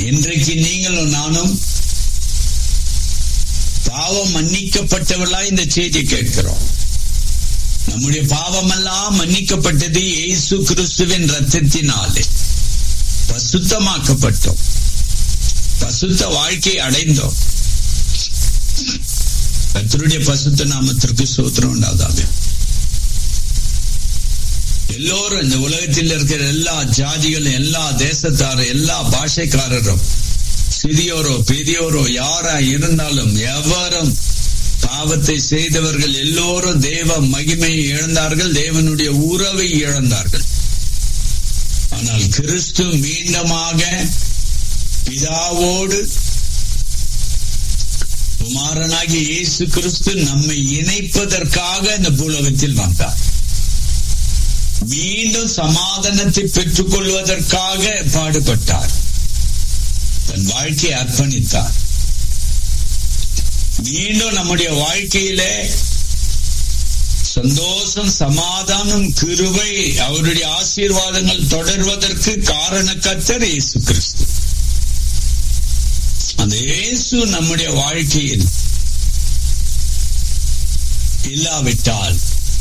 இன்றைக்கு நீங்களும் நானும் பாவம் மன்னிக்கப்பட்டவர்களா இந்த செய்தி கேட்கிறோம் நம்முடைய பாவமெல்லாம் மன்னிக்கப்பட்டது இயேசு கிறிஸ்துவின் ரத்தத்தினாலே பசுத்தமாக்கப்பட்டோம் பசுத்த வாழ்க்கை அடைந்தோம் கத்தருடைய பசுத்த நாமத்திற்கு சோத்திரம் உண்டாதாக எல்லோரும் இந்த உலகத்தில் இருக்கிற எல்லா ஜாதிகளும் எல்லா தேசத்தாரும் எல்லா பாஷைக்காரரும் சிறியோரோ பெரியோரோ யாரா இருந்தாலும் எவரும் பாவத்தை செய்தவர்கள் எல்லோரும் தேவ மகிமையை இழந்தார்கள் தேவனுடைய உறவை இழந்தார்கள் ஆனால் கிறிஸ்து மீண்டுமாக பிதாவோடு குமாரனாகிய இயேசு கிறிஸ்து நம்மை இணைப்பதற்காக இந்த பூலோகத்தில் வந்தார் மீண்டும் சமாதானத்தை பெற்றுக் கொள்வதற்காக பாடுபட்டார் தன் வாழ்க்கையை அர்ப்பணித்தார் மீண்டும் நம்முடைய வாழ்க்கையிலே சந்தோஷம் சமாதானம் கிருபை அவருடைய ஆசீர்வாதங்கள் தொடர்வதற்கு காரண கத்தர் இயேசு கிறிஸ்து அந்த இயேசு நம்முடைய வாழ்க்கையில் இல்லாவிட்டால்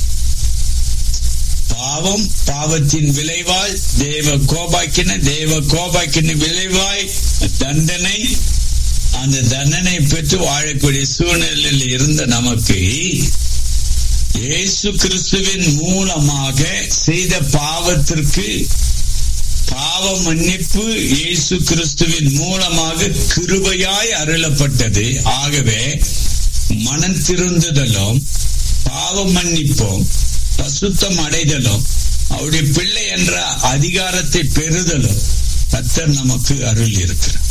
பாவம் பாவத்தின் விளைவாய் தேவ கோபாக்கின தேவ கோபாக்கின விளைவாய் தண்டனை அந்த தண்டனை பெற்று வாழக்கூடிய சூழ்நிலையில் இருந்த நமக்கு இயேசு கிறிஸ்துவின் மூலமாக செய்த பாவத்திற்கு பாவ மன்னிப்பு இயேசு கிறிஸ்துவின் மூலமாக கிருபையாய் அருளப்பட்டது ஆகவே மனம் திருந்துதலும் பாவ மன்னிப்பும் பசுத்தம் அடைதலும் அவருடைய பிள்ளை என்ற அதிகாரத்தை பெறுதலும் கத்தர் நமக்கு அருள் இருக்கிறார்